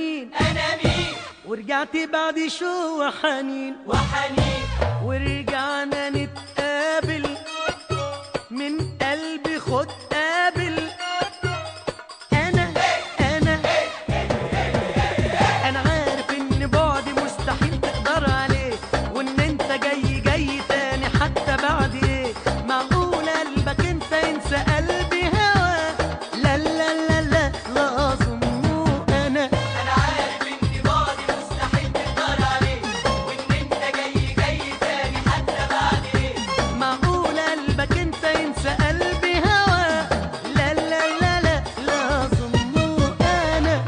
مين انا مين ورجعت بعد شو وحنين وحنين ورجعنا نتقابل من قلبي خد قابل انا انا انا عارف ان بعدي مستحيل تقدر عليه وان انت جاي جاي تاني حتى بعد ايه معقول قلبك انت ينسى قلبي هوا لا لا لا لا لا اظنه انا انا عارف ان بعدي مستحيل تقدر عليه وان انت جاي جاي تاني حتى بعد ايه معقول قلبك انت ينسى قلبي هوا لا لا لا لا لا اظنه انا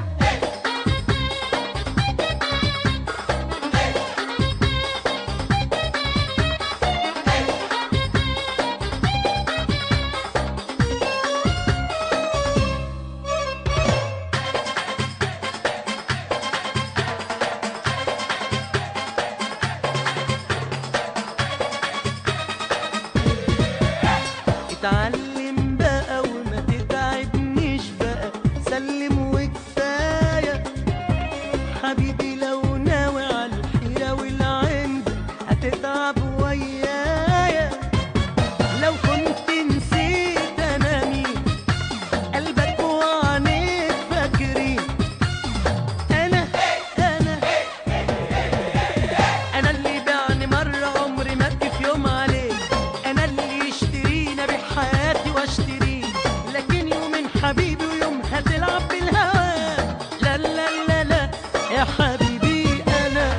اتعلم بقى وما تتعبنيش بقى سلم وكفايه حبيبي لو ناوي على الحيره والعند هتتعب ويايا لو كنت نسيت انا مين قلبك وعينيك فاكرين انا انا انا اللي بعني مره عمري ما ابكي في يوم عليه انا اللي يشترينا بحياتي واشتريه لكن يوم حبيبي ويوم هتلعب بالهوى لا لا لا لا يا حبيبي انا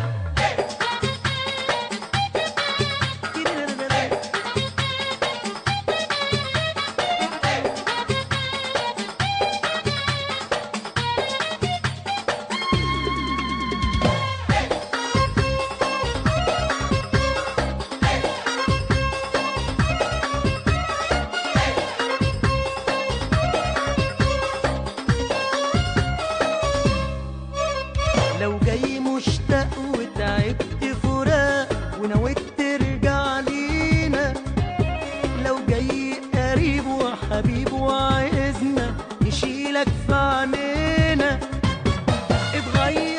لو جاي مشتاق وتعبت فراق ونويت ترجع لينا لو جاي قريب وحبيب وعايزنا نشيلك في عينينا اتغير